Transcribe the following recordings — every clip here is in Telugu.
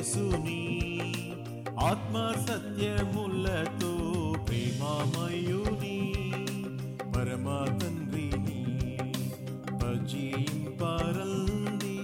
యేసుని ఆత్మ సత్యములతో ప్రేమమయుని పరమ తండ్రిని భజింపరంది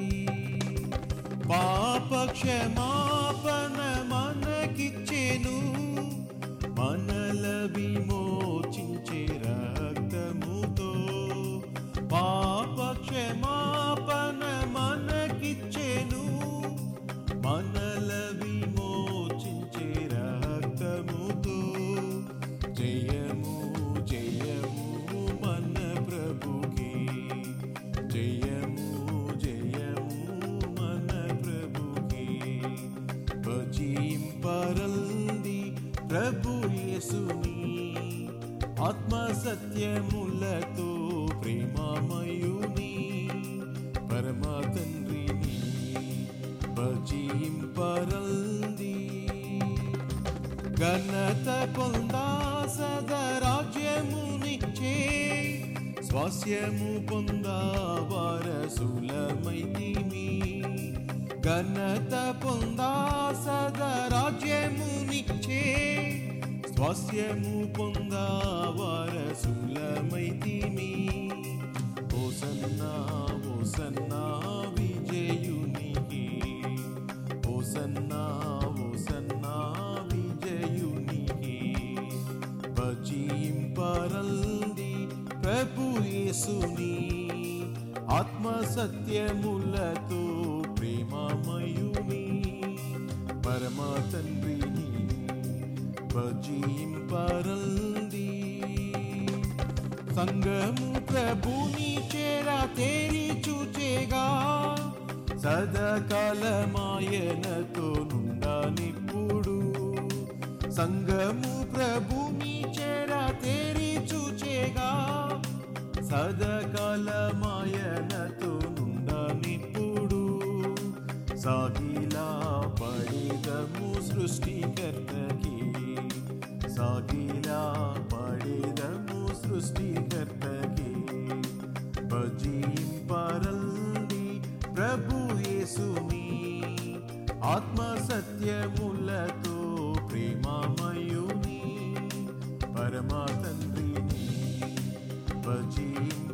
పాప క్షమాపణ మనకిచ్చెను మనల విమోచించే రక్తముతో పాప క్షమాపణ మనకిచ్చెను మనల విమోచించే రక్తముతో జయము జయము మన ప్రభుకి జయము జయము మన ప్రభుకి భజింపరల్ది ప్రభు యేసుని ఆత్మ సత్యములతో ప్రేమమయుని పరమ తండ్రిని భజింపరల్ది ఘనత పొందా సదరాజ్యమునిచ్చే స్వాస్యము పొందా వారసులమైతిమి ఘనత పొందా సదరాజ్యమునిచ్చే స్వాస్యము పొందా వారసులమైతిమి ఓసన్నా ఓసన్నా విజయునికి ఓసన్నా ఓసన్నా విజయునికి భజింపరల్ది ప్రభు యేసుని ఆత్మ సత్యములతో ప్రేమమయుని పరమ తండ్రిని భజింపరల్ది సంగము ప్రభుని చేరా తేరి చూచేగా సదకాలమాయనతో నుండానిప్పుడు సంగము ప్రభుని చేరా తేరి చూచేగా సదకాలమాయనతో నుండానిప్పుడు సాగిలా పడిదము సృష్టికర్తకి సాగిలా పడిదము సృష్టికర్తకి భజింపరల్ది ప్రభు యేసుని ఆత్మ సత్యములతో ప్రేమమయుని పరమ తండ్రిని భజింప